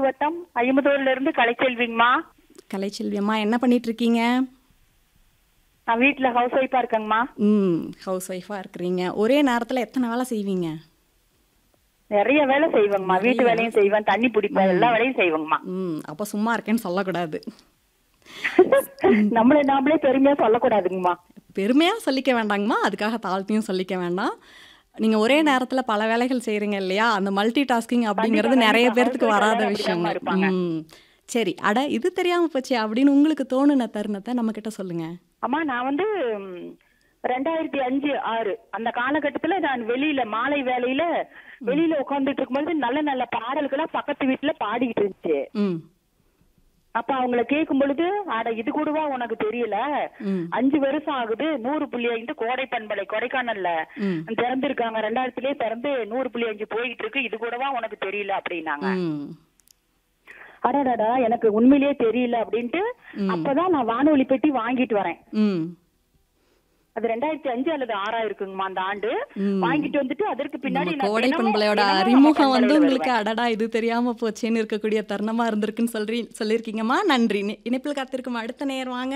திருப்பூர் வட்டம் ஐம்பதூர்ல இருந்து கலைச்செல்விங்கம்மா கலைச்செல்வி அம்மா என்ன பண்ணிட்டு இருக்கீங்க நான் வீட்டுல ஹவுஸ் ஒய்ஃபா இருக்கேங்கம்மா ம் ஹவுஸ் ஒய்ஃபாக இருக்கிறீங்க ஒரே நேரத்தில் எத்தனை வேலை செய்வீங்க நிறைய வேலை செய்வேங்கம்மா வீட்டு வேலையும் செய்வேன் தண்ணி பிடிப்பேன் எல்லா வேலையும் செய்வேங்கம்மா ம் அப்போ சும்மா இருக்கேன்னு சொல்லக்கூடாது நம்மளை நாமளே பெருமையா சொல்லக்கூடாதுங்கம்மா பெருமையாக சொல்லிக்க வேண்டாங்கம்மா அதுக்காக தாழ்த்தியும் சொல்லிக்க வேண்டாம் நீங்கள் ஒரே நேரத்தில் பல வேலைகள் செய்கிறீங்க இல்லையா அந்த மல்டி டாஸ்கிங் அப்படிங்கிறது கண்டிப்பா, நிறைய கண்டிப்பா. பேர்த்துக்கு Housewife வராத எல்லாரும் விஷயம் அப்படிதாம்மா இருப்பாங்க. ம் சரி அட இது தெரியாமல் போச்சே அப்படின்னு உங்களுக்கு தோணுன தருணத்தை நம்ம கிட்ட சொல்லுங்க அம்மா நான் வந்து ம், ரெண்டாயிரத்தி அஞ்சு ஆறு அந்த காலகட்டத்துல நான் வெளியில மாலை வேலையில வெளியில உட்கார்ந்துட்டு இருக்கும்போது நல்ல நல்ல பாடல்களா பக்கத்து வீட்டுல பாடிக்கிட்டு இருந்துச்சு ம் அப்ப அவங்கள கேட்கும் பொழுது அட இது கூடவா உனக்கு தெரியல ம் அஞ்சு வருஷம் ஆகுது நூறு புள்ளி ஐந்து கோடை பண்பலை கொடைக்கானல்ல ம் திறந்திருக்காங்க ரெண்டாயிரத்திலேயே திறந்து நூறு புள்ளி அஞ்சு போயிட்டு இருக்கு இது கூடவா உனக்கு தெரியல அப்படின்னாங்க ம் அடடடா எனக்கு உண்மையிலேயே தெரியல அப்படின்ட்டு அப்பதான் நான் வானொலி பெட்டி வாங்கிட்டு வரேன் ம் அது ரெண்டாயிரத்தி அஞ்சு அல்லது ஆறா இருக்குங்கம்மா அந்த ஆண்டு ம். வாங்கிட்டு வந்துட்டு அதற்கு பின்னாடி நம்ம நான் கோடை தினமும் பண்பலையோட தினமும் நம்ம அறிமுகம் வந்து பண்பலையில உங்களுக்கு வருவேன். அடடா இது தெரியாம போச்சேன்னு இருக்கக்கூடிய தருணமா இருந்திருக்குன்னு சொல்றீ சொல்லியிருக்கீங்கம்மா நன்றி இணை- இணைப்பில் காத்திருக்கும் அடுத்த நேர் வாங்க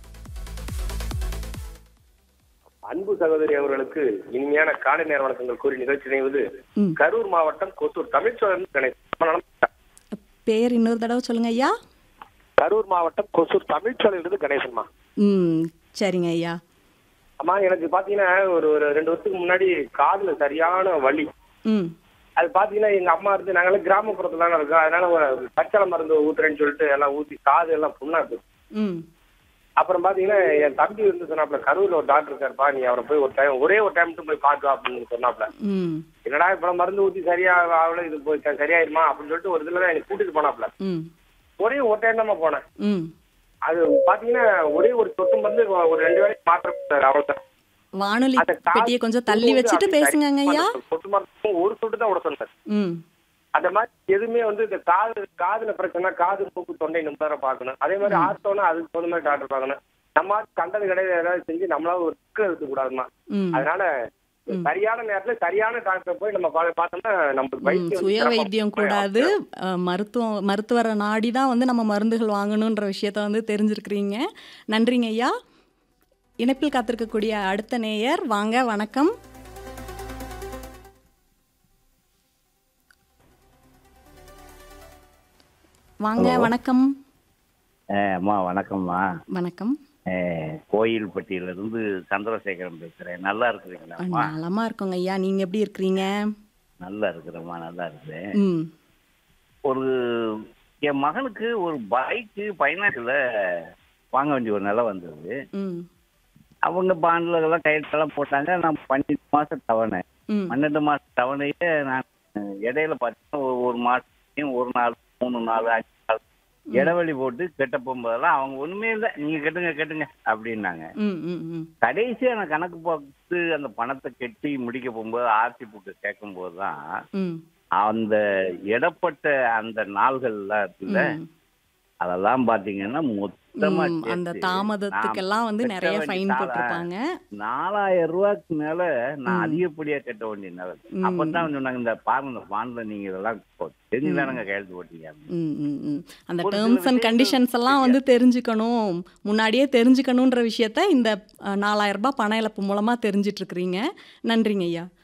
அன்பு சகோதரி அவர்களுக்கு இனிமையான காலை நேர வணக்கங்கள் கூறி நிகழ்ச்சி இணைவது ம். கரூர் மாவட்டம் கொத்தூர் தமிழ்ச்சோழன் கணேசன் பேர் இன்னொரு தடவை சொல்லுங்க ஐயா கரூர் மாவட்டம் கொசூர் தமிழ்ச்சோலையிலிருந்து கணேசன்மா ம் சரிங்க ஐயா அம்மா எனக்கு பாத்தீங்கன்னா ஒரு ஒரு ரெண்டு வருஷத்துக்கு முன்னாடி காதுல சரியான வலி ம் அது பாத்தீங்கன்னா எங்க அம்மா இருந்து நாங்களாம் கிராமப்புறத்துல தானே இருக்கோம் அதனால ஒரு பச்சளை மருந்து ஊத்துறேன்னு சொல்லிட்டு எல்லாம் ஊத்தி காது எல்லாம் புண்ணா இருக்கு ம் அப்புறம் பாத்தீங்கன்னா என் தம்பி வந்து சொன்னாப்ல கரூர்ல ஒரு டாக்டர் இருக்காருப்பா நீ அவரை போய் ஒரு டைம் ஒரே ஒரு டைம் மட்டும் போய் பார்த்து வா அப்படின்னு சொன்னாப்ல ம் என்னடா இப்ப மருந்து ஊத்தி சரியா ஆகல இது போய் சரியாயிருமா அப்படின்னு சொல்லிட்டு ஒரு இதுல தான் எனக்கு கூட்டிட்டு போனாப்ல ம் ஒரே ஒரு டைம் தான் போனேன் ம் அது பாத்தீங்கன்னா ஒரே ஒரு சொட்டு மருந்து ஒரு ரெண்டு வேலைக்கு மாத்திரம் அவ்வளவுதான் வானொலி அந்த காது பெட்டியை கொஞ்சம் தள்ளி வச்சுட்டு அப்படி பேசுங்கங்க ஐயா சரி, சொட்டு மருந்து ஒரு சொட்டு தான் விட சொன்னார் ம் அந்த மாதிரி எதுவுமே வந்து இந்த காது காதுல பிரச்சனை காது மூக்கு தொண்டை நிம்மதியா பார்க்கணும் அதே மாதிரி ஆர்த்தோனா அதுக்கு தகுந்த மாதிரி டாக்டர் பார்க்கணும் நம்ம கண்டது கிடையாது ஏதாவது செஞ்சு நம்மளால ஒரு ரிஸ்க் எடுக்க கூடாதுமா ம் அதனால சரியான நேரத்துல சரியான டாக்டர் போய் நம்ம பா- பார்த்தோம்னா நமக்கு ம், வைத்தியம் வந்து சுய சிறப்பா வைத்தியம் போய் கூடாது அஹ், மருத்துவம் மருத்துவரை நாடி தான் வந்து நம்ம மருந்துகள் வாங்கணுன்ற விஷயத்த வந்து தெரிஞ்சிருக்கிறீங்க நன்றிங்க ஐயா இணைப்பில் காத்திருக்கக்கூடிய அடுத்த நேயர் வாங்க வணக்கம் வாங்க வணக்கம் அஹ் அம்மா வணக்கம்மா வணக்கம் அஹ் கோயில்பட்டியிலிருந்து சந்திரசேகரன் பேசுறேன் நல்லா இருக்கிறீங்களாம்மா நலமா இருக்கோங்க ஐயா நீங்க எப்படி இருக்கிறீங்க நல்லா இருக்கிறேம்மா நல்லா இருக்கிறேன் ம் ஒரு என் மகனுக்கு ஒரு பைக்கு பைனான்ஸில் வாங்க வேண்டிய ஒரு நிலை வந்தது ம் அவங்க பாண்டில் எல்லாம் கையெழுத்தெல்லாம் போட்டாங்க நான் பன்னெண்டு மாசம் தவணை ம் பன்னெண்டு மாசம் தவணையே நான் இடையில பார்த்தீங்கன்னா ஒரு- ஒரு மாசத்தையும் ஒரு நாள் மூணு நாள் அஞ்சு நாள் இடைவெளி போட்டு கெட்ட போகும்போதெல்லாம் அவங்க ஒண்ணுமே இல்லை நீங்க கட்டுங்க கட்டுங்க அப்படின்னாங்க ம் ம் ம் கடைசியா நான் கணக்கு பார்த்து அந்த பணத்தை கட்டி முடிக்க போகும்போது ஆர்சி புக்கு கேட்கும்போது தான் ம் அந்த இடப்பட்ட அந்த நாள்கள்லாம் இருக்குல்ல ம். அதெல்லாம் பாத்தீங்கன்னா மொத்தமா ம், அந்த சேர்த்து தாமதத்துக்கெல்லாம் வந்து நான் நிறைய கட்ட ஃபைன் வேண்டிய போட்டிருப்பாங்க நாலாயிரம் ரூபாய்க்கு மேல நான் அதிகப்படியா கட்ட வேண்டிய நிலை ம். அப்பதான் சொன்னாங்க இந்த பாருங்க இந்த பாண்ட்ல நீங்க இதெல்லாம் இப்போ தெரிஞ்சுதானங்க கையெழுத்து போட்டீங்க அப்படின்னு. ம், ம், ம். அந்த ஒரு சில டேர்ம்ஸ் அண்ட் விஷயங்கள் கண்டிஷன்ஸ் எல்லாம் வந்து தெரிஞ்சுக்கணும் முன்னாடியே தெரிஞ்சுக்கணுன்ற விஷயத்த இந்த அஹ், நாலாயிரம் ரூபாய் பண இழப்பு மூலமா தெரிஞ்சிட்டு இருக்கிறீங்க நன்றிங்க ஐயா